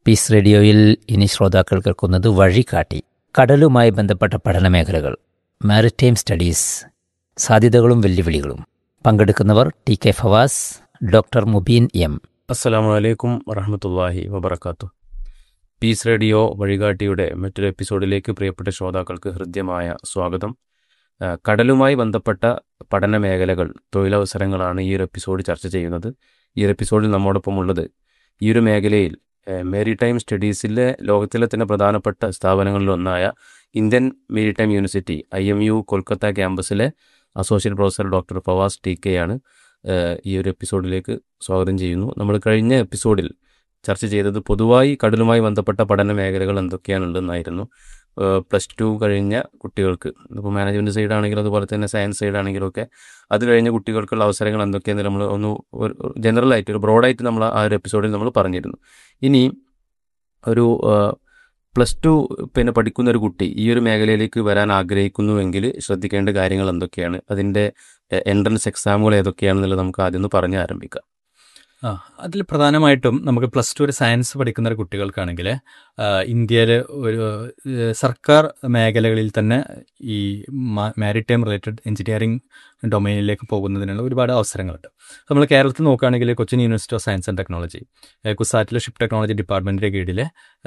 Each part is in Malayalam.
പീസ് റേഡിയോയിൽ ഇനി ശ്രോതാക്കൾ കേൾക്കുന്നത് വഴികാട്ടി കടലുമായി ബന്ധപ്പെട്ട പഠന മേഖലകൾ മാരിടൈം സ്റ്റഡീസ് സാധ്യതകളും വെല്ലുവിളികളും പങ്കെടുക്കുന്നവർ T K Fawas doctor Mubeen M അസ്സലാമു അലൈക്കും വറഹമത്തല്ലാഹി വബർക്കാത്തു പീസ് റേഡിയോ വഴികാട്ടിയുടെ മറ്റൊരു എപ്പിസോഡിലേക്ക് പ്രിയപ്പെട്ട ശ്രോതാക്കൾക്ക് ഹൃദ്യമായ സ്വാഗതം ആ, കടലുമായി ബന്ധപ്പെട്ട പഠന മേഖലകൾ തൊഴിലവസരങ്ങളാണ് ഈ ഒരു എപ്പിസോഡ് ചർച്ച ചെയ്യുന്നത് ഈ ഒരു എപ്പിസോഡിൽ നമ്മോടൊപ്പം ഉള്ളത് ഈ ഒരു മേഖലയിൽ മെരിടൈം സ്റ്റഡീസിലെ ലോകത്തിലെ തന്നെ പ്രധാനപ്പെട്ട സ്ഥാപനങ്ങളിലൊന്നായ Indian maritime university I M U Kolkata ക്യാമ്പസിലെ associate professor doctor Fawas T K ആണ് ഏഹ് ഈ ഒരു എപ്പിസോഡിലേക്ക് സ്വാഗതം ചെയ്യുന്നു നമ്മൾ കഴിഞ്ഞ എപ്പിസോഡിൽ ചർച്ച ചെയ്തത് പൊതുവായി കടലുമായി ബന്ധപ്പെട്ട പഠന മേഖലകൾ എന്തൊക്കെയാണുള്ളതെന്നായിരുന്നു പ്ലസ് ടു കഴിഞ്ഞ കുട്ടികൾക്ക് ഇപ്പോൾ മാനേജ്മെൻറ്റ് സൈഡ് ആണെങ്കിലും അതുപോലെ തന്നെ സയൻസ് സൈഡ് ആണെങ്കിലും ഒക്കെ അത് കഴിഞ്ഞ കുട്ടികൾക്കുള്ള അവസരങ്ങൾ എന്തൊക്കെയാണെന്ന് നമ്മൾ ഒന്ന് ജനറൽ ആയിട്ട് ഒരു ബ്രോഡായിട്ട് നമ്മൾ ആ ഒരു എപ്പിസോഡിൽ നമ്മൾ പറഞ്ഞിരുന്നു ഇനി ഒരു പ്ലസ് ടു പിന്നെ പഠിക്കുന്ന ഒരു കുട്ടി ഈ ഒരു മേഖലയിലേക്ക് വരാൻ ആഗ്രഹിക്കുന്നുവെങ്കിൽ ശ്രദ്ധിക്കേണ്ട കാര്യങ്ങൾ എന്തൊക്കെയാണ് അതിൻ്റെ എൻട്രൻസ് എക്സാമുകൾ ഏതൊക്കെയാണെന്നുള്ളത് നമുക്ക് ആദ്യം ഒന്ന് പറഞ്ഞ് ആരംഭിക്കാം ആ അതിൽ പ്രധാനമായിട്ടും നമുക്ക് പ്ലസ് ടു ഒരു സയൻസ് പഠിക്കുന്ന ഒരു കുട്ടികൾക്കാണെങ്കിൽ ഇന്ത്യയിൽ ഒരു ഏഹ്, സർക്കാർ മേഖലകളിൽ തന്നെ ഈ മാരിടൈം റിലേറ്റഡ് എഞ്ചിനീയറിംഗ് ഡൊമൈനിലേക്ക് പോകുന്നതിനുള്ള ഒരുപാട് അവസരങ്ങളുണ്ട് നമ്മൾ കേരളത്തിൽ നോക്കുകയാണെങ്കിൽ Cochin university of science and technology ഏഹ്, കുസാറ്റിലെ ഷിപ്പ് ടെക്നോളജി ഡിപ്പാർട്ട്മെൻറ്റിൻ്റെ കീഴിൽ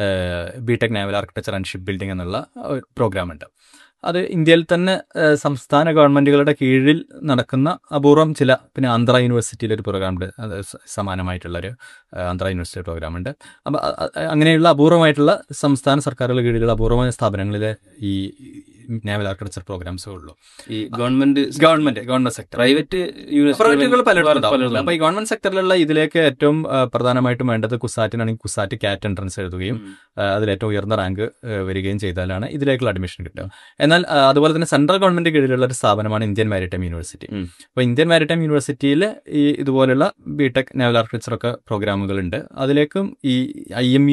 B tech naval architecture and ship building എന്നുള്ള പ്രോഗ്രാം ഉണ്ട് അത് ഇന്ത്യയിൽ തന്നെ ഏഹ്, സംസ്ഥാന ഗവൺമെൻറ്റുകളുടെ കീഴിൽ നടക്കുന്ന അപൂർവം ചില പിന്നെ ആന്ധ്ര യൂണിവേഴ്സിറ്റിയിലെ ഒരു പ്രോഗ്രാം ഉണ്ട് അത് സ- സമാനമായിട്ടുള്ളൊരു ഏഹ്, ആന്ധ്ര യൂണിവേഴ്സിറ്റി പ്രോഗ്രാം ഉണ്ട് അപ്പം അ- അ- അങ്ങനെയുള്ള അപൂർവമായിട്ടുള്ള സംസ്ഥാന സർക്കാരുകളുടെ കീഴിലുള്ള അപൂർവമായ സ്ഥാപനങ്ങളിലെ ഈ നാവൽ ആർക്കിടെക്ചർ പ്രോഗ്രാംസേ ഉള്ളൂ ഈ government government government sector private പ്രൊജക്ടുകൾ പലയിടത്തും ഉണ്ടാവും. അപ്പൊ ഈ ഗവൺമെന്റ് സെക്ടറിലുള്ള ഇതിലേക്ക് ഏറ്റവും ആ, പ്രധാനമായിട്ടും വേണ്ടത് കുസാറ്റിനാണെങ്കിൽ കുസാറ്റ് കാറ്റ് എൻട്രൻസ് എഴുതുകയും ആ, അതിൽ ഏറ്റവും ഉയർന്ന റാങ്ക് ആ, വരികയും ചെയ്താലാണ് ഇതിലേക്കുള്ള അഡ്മിഷൻ കിട്ടുക എന്നാൽ ആ, അതുപോലെ തന്നെ സെൻട്രൽ ഗവൺമെന്റ് കീഴിലുള്ള ഒരു സ്ഥാപനമാണ് ഇന്ത്യൻ മാരിടൈം യൂണിവേഴ്സിറ്റി ഉം. അപ്പോൾ ഇന്ത്യൻ മാരിടൈം യൂണിവേഴ്സിറ്റിയിൽ ഈ ഇതുപോലുള്ള ബിടെക് നാവൽ ആർക്കിടെക്ചർ ഒക്കെ പ്രോഗ്രാമുകൾ ഉണ്ട് അതിലേക്കും ഈ ഐ എം